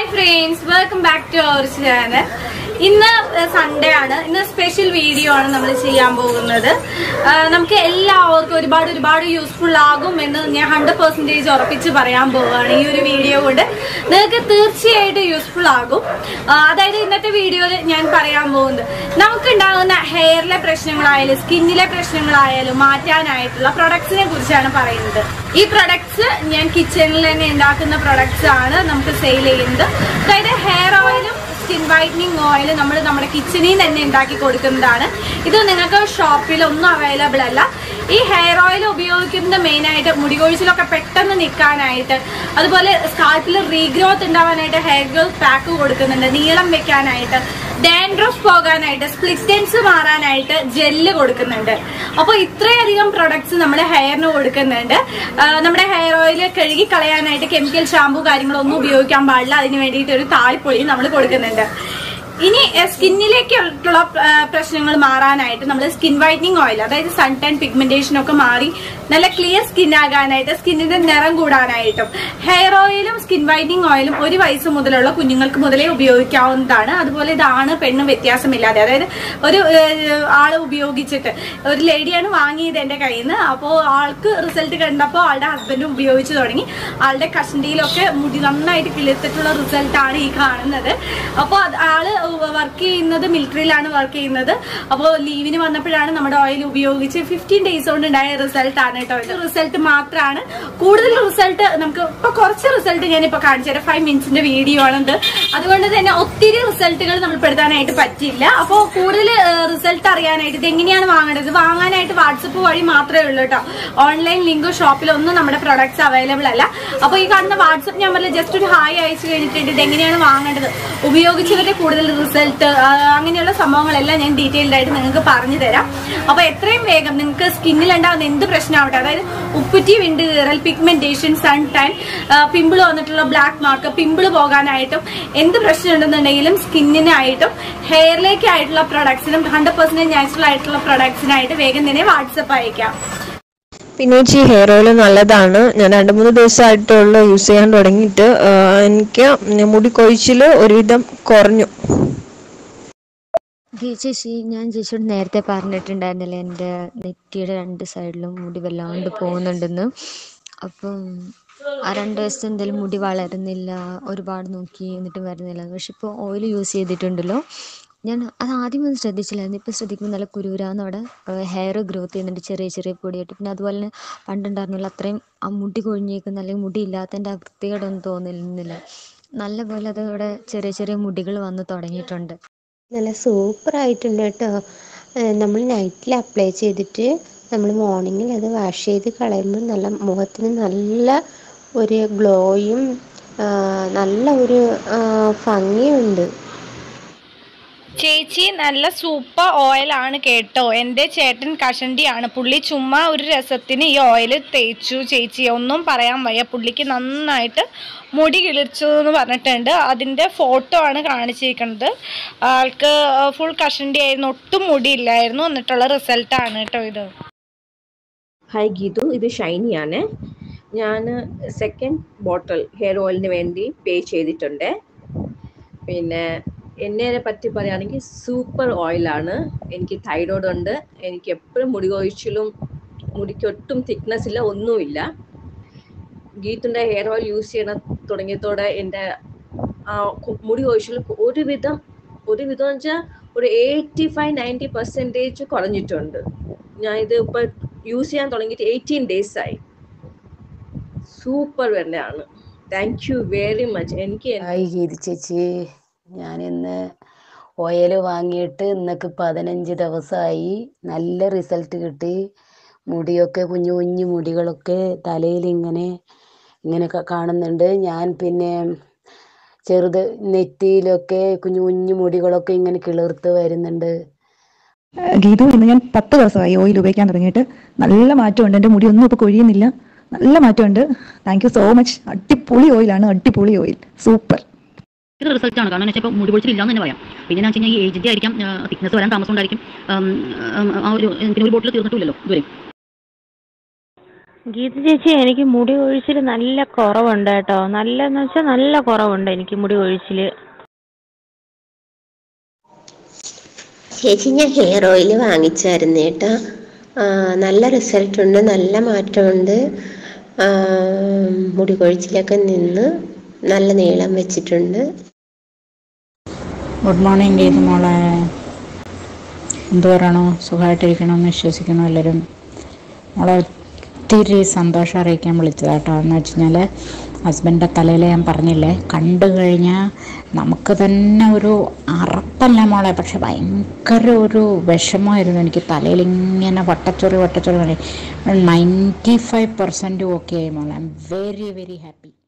friends welcome back to our channel ഇന്ന് Sunday ആണ് ഇന്ന് സ്പെഷ്യൽ വീഡിയോ ആണ് നമ്മൾ ചെയ്യാൻ പോകുന്നത് ആ, നമുക്ക് എല്ലാവർക്കും ഒരുപാട് ഒരുപാട് യൂസ്ഫുൾ ആകും എന്ന് ഞാൻ ഹൺഡ്രഡ് പെർസെന്റേജ് ഉറപ്പിച്ച് പറയാൻ പോവുകയാണ് ഈ ഒരു വീഡിയോ കൊണ്ട് നിങ്ങൾക്ക് തീർച്ചയായിട്ടും യൂസ്ഫുൾ ആകും ആ, അതായത് ഇന്നത്തെ വീഡിയോയിൽ ഞാൻ പറയാൻ പോകുന്നത് നമുക്ക് ഉണ്ടാകുന്ന ഹെയറിലെ പ്രശ്നങ്ങളായാലും സ്കിന്നിലെ പ്രശ്നങ്ങളായാലും മാറ്റാനായിട്ടുള്ള പ്രൊഡക്ട്സിനെ കുറിച്ചാണ് പറയുന്നത് ഈ പ്രൊഡക്ട്സ് ഞാൻ കിച്ചണിൽ തന്നെ ഉണ്ടാക്കുന്ന പ്രൊഡക്ട്സ് ആണ് നമുക്ക് സെയിൽ ചെയ്യുന്നത് അതായത് ഹെയർ ഓയിലും സ്കിൻ വൈറ്റനിങ് ഓയിൽ നമ്മൾ നമ്മുടെ കിച്ചണിൽ തന്നെ ഉണ്ടാക്കി കൊടുക്കുന്നതാണ് ഇത് നിങ്ങൾക്ക് ഷോപ്പിൽ ഒന്നും അവൈലബിൾ അല്ല ഈ ഹെയർ ഓയിൽ ഉപയോഗിക്കുന്നത് മെയിനായിട്ട് മുടി കൊഴിച്ചിലൊക്കെ പെട്ടെന്ന് നിൽക്കാനായിട്ട് അതുപോലെ സ്കാൽപ്പിൽ റീഗ്രോത്ത് ഉണ്ടാവാനായിട്ട് ഹെയർ ഗ്രോത്ത് പാക്ക് കൊടുക്കുന്നുണ്ട് നീളം വെക്കാനായിട്ട് ഡാൻഡ്രഫ് പോകാനായിട്ട് സ്പ്ലിറ്റൻസ് മാറാനായിട്ട് ജെല്ല് കൊടുക്കുന്നുണ്ട് അപ്പോൾ ഇത്രയധികം പ്രൊഡക്ട്സ് നമ്മൾ ഹെയറിന് കൊടുക്കുന്നുണ്ട് ആ, നമ്മുടെ ഹെയർ ഓയിൽ കഴുകി കളയാനായിട്ട് കെമിക്കൽ ഷാമ്പു കാര്യങ്ങളൊന്നും ഉപയോഗിക്കാൻ പാടില്ല അതിന് വേണ്ടിയിട്ട് ഒരു താളിപ്പൊടി നമ്മൾ കൊടുക്കുന്നുണ്ട് ഇനി സ്കിന്നിലേക്കുള്ള പ്രശ്നങ്ങൾ മാറാനായിട്ട് നമ്മൾ സ്കിൻ വൈറ്റനിങ് ഓയിൽ അതായത് സൺ ടാൻ പിഗ്മെന്റേഷൻ ഒക്കെ മാറി നല്ല ക്ലിയർ സ്കിൻ ആകാനായിട്ട് സ്കിന്നിന്റെ നിറം കൂടാനായിട്ടും ഹെയർ ഓയിലും സ്കിൻ വൈറ്റനിങ് ഓയിലും ഒരു വയസ്സ് മുതലുള്ള കുഞ്ഞുങ്ങൾക്ക് മുതലേ ഉപയോഗിക്കാവുന്നതാണ് അതുപോലെ ഇതാണ് പെണ്ണ് വ്യത്യാസമില്ലാതെ അതായത് ഒരു ഏഹ്, ആള് ഉപയോഗിച്ചിട്ട് ഒരു ലേഡിയാണ് വാങ്ങിയത് എന്റെ കയ്യിൽ നിന്ന് അപ്പോൾ ആൾക്ക് റിസൾട്ട് കണ്ടപ്പോൾ ആളുടെ ഹസ്ബൻഡ് ഉപയോഗിച്ച് തുടങ്ങി ആളുടെ കഷണ്ടിയിലൊക്കെ മുടി നന്നായിട്ട് കിളിർത്തിട്ടുള്ള റിസൾട്ടാണ് ഈ കാണുന്നത് അപ്പോൾ അത് ആള് വർക്ക് ചെയ്യുന്നത് മിലിറ്ററിയിലാണ് വർക്ക് ചെയ്യുന്നത് അപ്പോൾ ലീവിന് വന്നപ്പോഴാണ് നമ്മുടെ ഓയിൽ ഉപയോഗിച്ച് ഫിഫ്റ്റീൻ ഡേയ്സ് കൊണ്ട് ഉണ്ടായ റിസൾട്ട് ആണ് കേട്ടോ ഇത് റിസൾട്ട് മാത്രമാണ് കൂടുതൽ റിസൾട്ട് നമുക്ക് ഇപ്പൊ കുറച്ച് റിസൾട്ട് ഞാൻ ഇപ്പൊ കാണിച്ചു തരാം ഫൈവ് മിനിറ്റ്സിന്റെ വീഡിയോ ആണിത് അതുകൊണ്ട് തന്നെ ഒത്തിരി റിസൾട്ടുകൾ നമ്മൾ പെടുത്താനായിട്ട് പറ്റില്ല അപ്പോൾ കൂടുതൽ റിസൾട്ട് അറിയാനായിട്ട് ഇത് എങ്ങനെയാണ് വാങ്ങേണ്ടത് ഇത് വാങ്ങാനായിട്ട് വാട്സപ്പ് വഴി മാത്രമേ ഉള്ളൂ കേട്ടോ ഓൺലൈൻ ലിങ്കോ ഷോപ്പിലൊന്നും നമ്മുടെ പ്രൊഡക്ട്സ് അവൈലബിൾ അല്ല അപ്പോൾ ഈ കാണുന്ന വാട്സപ്പ് നമ്പറിൽ ജസ്റ്റ് ഒരു ഹായ് അയച്ചു കഴിഞ്ഞിട്ടുണ്ട് ഇത് എങ്ങനെയാണ് വാങ്ങേണ്ടത് ഉപയോഗിച്ചവരുടെ കൂടുതൽ റിസൾട്ട് അങ്ങനെയുള്ള സംഭവങ്ങളെല്ലാം ഞാൻ ഡീറ്റെയിൽഡ് ആയിട്ട് നിങ്ങൾക്ക് പറഞ്ഞു തരാം അപ്പോൾ എത്രയും വേഗം നിങ്ങൾക്ക് സ്കിന്നിൽ ഉണ്ടാകുന്ന എന്ത് പ്രശ്നമാവട്ടെ അതായത് ഉപ്പുറ്റി വിണ്ട് കീറൽ പിഗ്മെന്റേഷൻ സൺ ടൈൻ പിമ്പിൾ വന്നിട്ടുള്ള ബ്ലാക്ക് മാർക്ക് പിമ്പിൾ പോകാനായിട്ടും എന്ത് പ്രശ്നം ഉണ്ടെന്നുണ്ടെങ്കിലും സ്കിന്നിനായിട്ടും ഹെയറിലേക്കായിട്ടുള്ള പ്രൊഡക്ട്സിനും ഹൺഡ്രഡ് പെർസെന്റേജ് നാച്ചുറൽ ആയിട്ടുള്ള പ്രൊഡക്ട്സിനായിട്ട് വേഗം തന്നെ വാട്സപ്പ് അയക്കാം പിന്നെ ഈ ഹെയർ ഓയിൽ നല്ലതാണ് ഞാൻ രണ്ട് മൂന്ന് ദിവസമായിട്ടുള്ള യൂസ് ചെയ്യാൻ തുടങ്ങിയിട്ട് ആ, എനിക്ക് മുടി കൊഴിച്ചിൽ ഒരുവിധം കുറഞ്ഞു ഗീ ചേച്ചി ഞാൻ ചേച്ചിയോട് നേരത്തെ പറഞ്ഞിട്ടുണ്ടായിരുന്നില്ലേ എൻ്റെ നെറ്റിയുടെ രണ്ട് സൈഡിലും മുടി വല്ലാണ്ട് പോകുന്നുണ്ടെന്ന് അപ്പം ആ രണ്ട് ദിവസത്തെ എന്തെങ്കിലും മുടി വളരുന്നില്ല ഒരുപാട് നോക്കി എന്നിട്ടും വരുന്നില്ല പക്ഷെ ഇപ്പോൾ ഓയിൽ യൂസ് ചെയ്തിട്ടുണ്ടല്ലോ ഞാൻ അത് ആദ്യം ഒന്നും ശ്രദ്ധിച്ചില്ലായിരുന്നു ഇപ്പോൾ ശ്രദ്ധിക്കുമ്പോൾ നല്ല കുരുരാന്ന് അവിടെ ഹെയർ ഗ്രോത്ത് ചെയ്യുന്നുണ്ട് ചെറിയ ചെറിയ പൊടിയായിട്ട് പിന്നെ അതുപോലെ തന്നെ പണ്ടുണ്ടായിരുന്നില്ല അത്രയും ആ മുടി കൊഴിഞ്ഞേക്കുന്ന അല്ലെങ്കിൽ മുടി ഇല്ലാത്തതിൻ്റെ ആ വൃത്തികേടൊന്നും തോന്നുന്നില്ല നല്ലപോലെ അത് ഇവിടെ ചെറിയ ചെറിയ മുടികൾ വന്ന് തുടങ്ങിയിട്ടുണ്ട് നല്ല സൂപ്പർ ആയിട്ടുണ്ട് കേട്ടോ നമ്മൾ നൈറ്റിൽ അപ്ലൈ ചെയ്തിട്ട് നമ്മൾ മോർണിംഗിൽ അത് വാഷ് ചെയ്ത് കളയുമ്പോൾ നല്ല മുഖത്തിന് നല്ല ഒരു ഗ്ലോയും നല്ല ഒരു ആ, ഭംഗിയുണ്ട് ചേച്ചി നല്ല സൂപ്പർ ഓയിലാണ് കേട്ടോ എൻ്റെ ചേട്ടൻ കഷണ്ടിയാണ് പുള്ളി ചുമ്മാ ഒരു രസത്തിന് ഈ ഓയിൽ തേച്ചു ചേച്ചി ഒന്നും പറയാൻ വയ്യ പുള്ളിക്ക് നന്നായിട്ട് മുടി കിളിർച്ചു എന്ന് പറഞ്ഞിട്ടുണ്ട് അതിൻ്റെ ഫോട്ടോ ആണ് കാണിച്ചിരിക്കുന്നത് ആൾക്ക് ഫുൾ കഷണ്ടി ആയിരുന്നു ഒട്ടും മുടിയില്ലായിരുന്നു എന്നിട്ടുള്ള റിസൾട്ടാണ് കേട്ടോ ഇത് ഹായ് ഗീതു ഇത് ഷൈനിയാണ് ഞാൻ സെക്കൻഡ് ബോട്ടിൽ ഹെയർ ഓയിലിന് വേണ്ടി പേ ചെയ്തിട്ടുണ്ട് പിന്നെ എന്നെ പറ്റി പറയുകയാണെങ്കിൽ സൂപ്പർ ഓയിലാണ് എനിക്ക് തൈറോയ്ഡ് ഉണ്ട് എനിക്ക് എപ്പോഴും മുടി കൊഴിച്ചിലും മുടിക്ക് ഒട്ടും തിക്നെസ് ഇല്ല ഒന്നുമില്ല ഗീത്തിൻ്റെ ഹെയർ ഓയിൽ യൂസ് ചെയ്യണ തുടങ്ങിയതോടെ എൻ്റെ ആ കു- മുടി കൊഴിച്ചിൽ ഒരുവിധം ഒരുവിധം എന്ന് വെച്ചാൽ ഒരു എയ്റ്റി ഫൈവ് നയൻറ്റി പെർസെൻറ്റേജ് കുറഞ്ഞിട്ടുണ്ട് ഞാൻ ഇത് ഇപ്പോൾ യൂസ് ചെയ്യാൻ തുടങ്ങിയിട്ട് എയ്റ്റീൻ ഡേയ്സ് ആയി സൂപ്പർ തന്നെയാണ് താങ്ക് യു വെരി മച്ച് എനിക്ക് ഹായ് ഗീതി ചേച്ചി ഞാനിന്ന് ഓയിൽ വാങ്ങിയിട്ട് ഇന്നക്ക് പതിനഞ്ച് ദിവസമായി നല്ല റിസൾട്ട് കിട്ടി മുടിയൊക്കെ കുഞ്ഞു കുഞ്ഞു മുടികളൊക്കെ തലയിൽ ഇങ്ങനെ ഇങ്ങനെയൊക്കെ കാണുന്നുണ്ട് ഞാൻ പിന്നെ ചെറുത് നെറ്റിയിലൊക്കെ കുഞ്ഞു കുഞ്ഞു മുടികളൊക്കെ ഇങ്ങനെ കിളിർത്ത് വരുന്നുണ്ട് ഗീതു ഇന്ന് ഞാൻ പത്ത് ദിവസമായി ഓയിൽ ഉപയോഗിക്കാൻ തുടങ്ങിയിട്ട് നല്ല മാറ്റമുണ്ട് എൻ്റെ മുടി ഒന്നും ഇപ്പോൾ കൊഴിയുന്നില്ല നല്ല മാറ്റമുണ്ട് താങ്ക് യു സോ മച്ച് അടിപൊളി ഓയിലാണ് അടിപൊളി ഓയിൽ സൂപ്പർ ഇത് റിസൾട്ട് ആണ് കാരണം എന്ന് വെച്ചാൽ ഇപ്പോൾ മുടി പൊഴിച്ചിൽ ഇല്ലാന്ന് തന്നെ പറയാം പിന്നെ എന്ന് വെച്ച് കഴിഞ്ഞാൽ ഈ ഏജിൻ്റെ ആയിരിക്കാം തിക്നെസ് വരാൻ താമസം ഉണ്ടായിരിക്കും ഉം, ഉം, ആ ഒരു പിന്നെ ഒരു ബോട്ടിൽ തീർന്നിട്ടില്ലല്ലോ ഇതുവരെ ഗീത ചേച്ചി എനിക്ക് മുടി കൊഴിച്ചിൽ നല്ല കുറവുണ്ട് കേട്ടോ നല്ലെന്ന് വെച്ചാൽ നല്ല കുറവുണ്ട് എനിക്ക് മുടി കൊഴിച്ചിൽ ചേച്ചി ഞാൻ ഹെയർ ഓയിൽ വാങ്ങിച്ചായിരുന്നു കേട്ടോ ആ, നല്ല റിസൾട്ട് ഉണ്ട് നല്ല മാറ്റമുണ്ട് ആ, മുടി കൊഴിച്ചിലൊക്കെ നിന്ന് നല്ല നീളം വെച്ചിട്ടുണ്ട് ഗുഡ് മോർണിംഗ് ഗീത മോളെ എന്ത് പറയണോ സുഖമായിട്ടിരിക്കണമെന്ന് വിശ്വസിക്കണം എല്ലാവരും മോളെ ഒത്തിരി സന്തോഷം അറിയിക്കാൻ വിളിച്ചതാട്ടോ എന്ന് വെച്ച് കഴിഞ്ഞാൽ ഹസ്ബൻഡിൻ്റെ തലയിൽ ഞാൻ പറഞ്ഞില്ലേ കണ്ടു കഴിഞ്ഞാൽ നമുക്ക് തന്നെ ഒരു അറപ്പല്ല മോളെ പക്ഷെ ഭയങ്കര ഒരു വിഷമമായിരുന്നു എനിക്ക് തലയിൽ ഇങ്ങനെ വട്ടച്ചൊറി വട്ടച്ചൊറി നയൻറ്റി ഫൈവ് പെർസെൻറ്റ് ഓക്കെ ആയി മോളെ I am very very happy